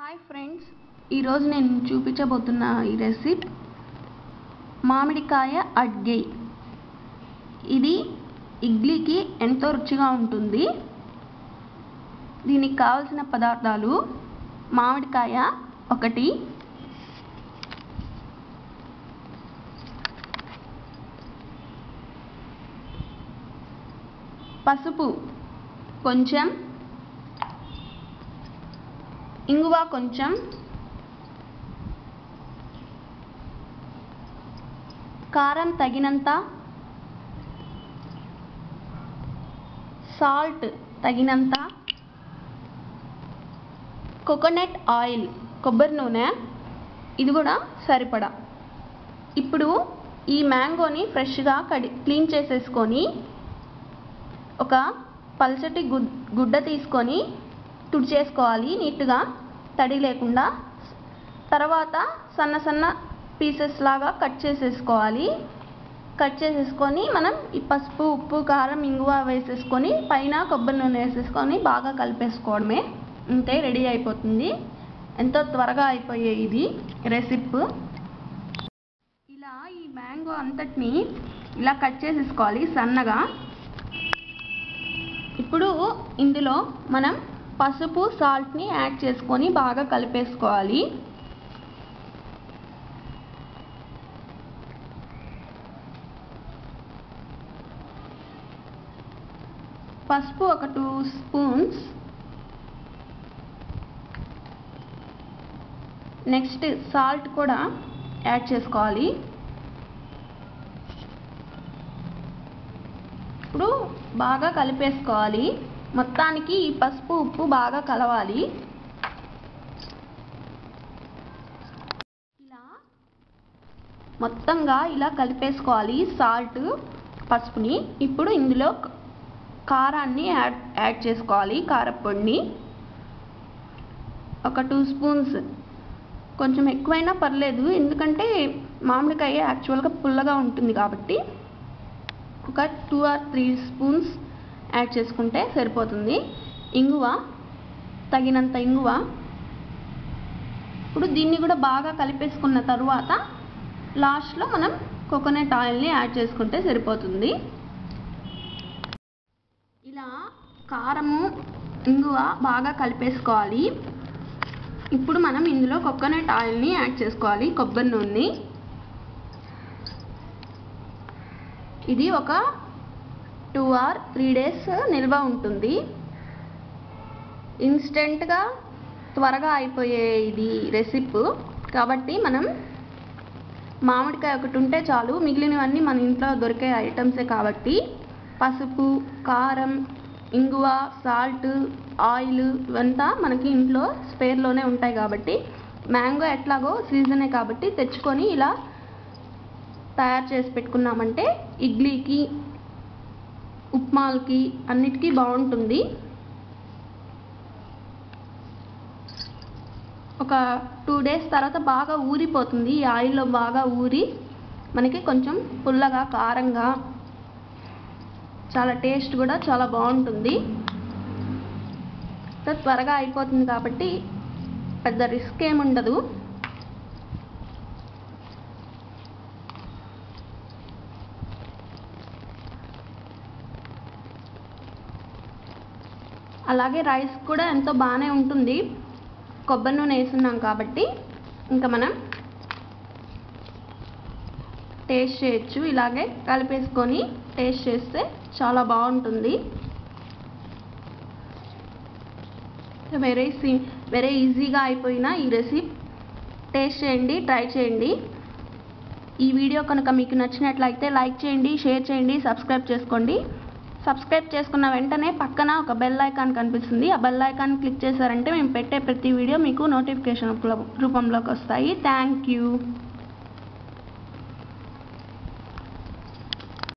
hi friends ఈరోజు నేను చూపించబోతున్న ఈ రెసిపీ మామిడికాయ అడ్గై ఇది ఇడ్లీకి ఎంతో రుచిగా ఉంటుంది దీనికి కావలసిన పదార్థాలు మామిడికాయ ఒకటి పసుపు కొంచెం ఇంగువ కొంచెం కారం తగినంత సాల్ట్ తగినంత కోకోనట్ ఆయిల్ కొబ్బరి నూనె ఇది కూడా సరిపడా ఇప్పుడు ఈ మ్యాంగోని ఫ్రెష్గా కడి క్లీన్ చేసేసుకొని ఒక పల్చటి గుడ్ గుడ్డ తీసుకొని తుడిచేసుకోవాలి నీట్గా తడి లేకుండా తర్వాత సన్న సన్న పీసెస్ లాగా కట్ చేసేసుకోవాలి కట్ చేసేసుకొని మనం ఈ పసుపు ఉప్పు కారం ఇంగువ వేసేసుకొని పైన కొబ్బరి నూనె వేసేసుకొని బాగా కలిపేసుకోవడమే అంతే రెడీ అయిపోతుంది ఎంతో త్వరగా అయిపోయే ఇది రెసిప్ ఇలా ఈ మ్యాంగో అంతటిని ఇలా కట్ చేసేసుకోవాలి సన్నగా ఇప్పుడు ఇందులో మనం పసుపు సాల్ట్ని యాడ్ చేసుకొని బాగా కలిపేసుకోవాలి పసుపు ఒక టూ స్పూన్స్ నెక్స్ట్ సాల్ట్ కూడా యాడ్ చేసుకోవాలి ఇప్పుడు బాగా కలిపేసుకోవాలి మొత్తానికి ఈ పసుపు ఉప్పు బాగా కలవాలి ఇలా మొత్తంగా ఇలా కలిపేసుకోవాలి సాల్ట్ పసుపుని ఇప్పుడు ఇందులో కారాన్ని యాడ్ యాడ్ చేసుకోవాలి కారపొడిని ఒక టూ స్పూన్స్ కొంచెం ఎక్కువైనా పర్లేదు ఎందుకంటే మామిడికాయ యాక్చువల్గా పుల్లగా ఉంటుంది కాబట్టి ఒక two or three spoons add చేసుకుంటే సరిపోతుంది ఇంగువ తగినంత ఇంగువ ఇప్పుడు దీన్ని కూడా బాగా కలిపేసుకున్న తరువాత లాస్ట్లో మనం కోకోనట్ ఆయిల్ని యాడ్ చేసుకుంటే సరిపోతుంది ఇలా కారము ఇంగువ బాగా కలిపేసుకోవాలి ఇప్పుడు మనం ఇందులో కోకోనట్ ఆయిల్ని యాడ్ చేసుకోవాలి కొబ్బరి నూనెని ఇది ఒక టూ ఆర్ త్రీ డేస్ నిల్వ ఉంటుంది ఇన్స్టెంట్గా త్వరగా అయిపోయే ఇది రెసిప్ కాబట్టి మనం మామిడికాయ ఒకటి ఉంటే చాలు మిగిలినవన్నీ మన ఇంట్లో దొరికే ఐటమ్సే కాబట్టి పసుపు కారం ఇంగువ సాల్ట్ ఆయిల్ ఇవంతా మనకి ఇంట్లో స్పేర్లోనే ఉంటాయి కాబట్టి మ్యాంగో ఎట్లాగో సీజనే కాబట్టి తెచ్చుకొని ఇలా తయారు చేసి పెట్టుకున్నామంటే ఇడ్లీకి ఉప్మాలకి అన్నిటికీ బాగుంటుంది ఒక టూ డేస్ తర్వాత బాగా ఊరిపోతుంది ఈ ఆయిల్లో బాగా ఊరి మనకి కొంచెం పుల్లగా కారంగా చాలా టేస్ట్ కూడా చాలా బాగుంటుంది త్వరగా అయిపోతుంది కాబట్టి పెద్ద రిస్క్ ఏముండదు అలాగే రైస్ కూడా ఎంతో బాగానే ఉంటుంది కొబ్బరి నూనె వేసున్నాం కాబట్టి ఇంకా మనం టేస్ట్ చేయొచ్చు ఇలాగే కలిపేసుకొని టేస్ట్ చేస్తే చాలా బాగుంటుంది వెరీ సి వెరీ ఈజీగా అయిపోయిన ఈ రెసిపీ టేస్ట్ చేయండి ట్రై చేయండి ఈ వీడియో కనుక మీకు నచ్చినట్లయితే లైక్ చేయండి షేర్ చేయండి సబ్స్క్రైబ్ చేసుకోండి సబ్స్క్రైబ్ చేసుకున్న వెంటనే పక్కన ఒక బెల్ ఐకాన్ కనిపిస్తుంది ఆ బెల్ ఐకాన్ క్లిక్ చేశారంటే మేము పెట్టే ప్రతి వీడియో మీకు నోటిఫికేషన్ రూపంలోకి వస్తాయి థ్యాంక్ యూ